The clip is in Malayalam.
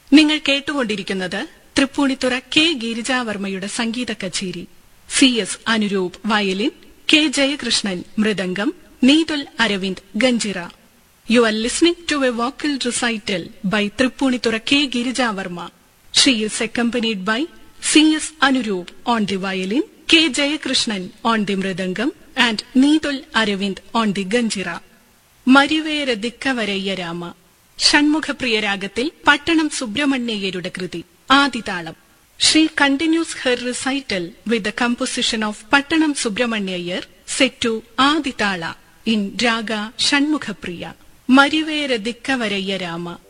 നിങ്ങൾ കേട്ടുകൊണ്ടിരിക്കുന്നത് തൃപ്പൂണിത്തുറ കെ ഗിരിജാവർമ്മയുടെ സംഗീത കച്ചേരി C S Anuroop violin K Jayakrishnan mridangam Neethul Aravind ganjira you are listening to a vocal recital by Tripunithura K Girijavarma she is accompanied by C S Anuroop on the violin K Jayakrishnan on the mridangam and Neethul Aravind on the ganjira Marivera Dikkevarayya Rama Shanmukhapriya രാഗത്തിൽ പട്ടണം സുബ്രഹ്മണ്യയ്യരുടെ കൃതി ആദിതാളം she continues her recital with the composition of Pattanam Subramania Iyer set to Adi tala in raga Shanmukhapriya Marivera Dikkevarayya Rama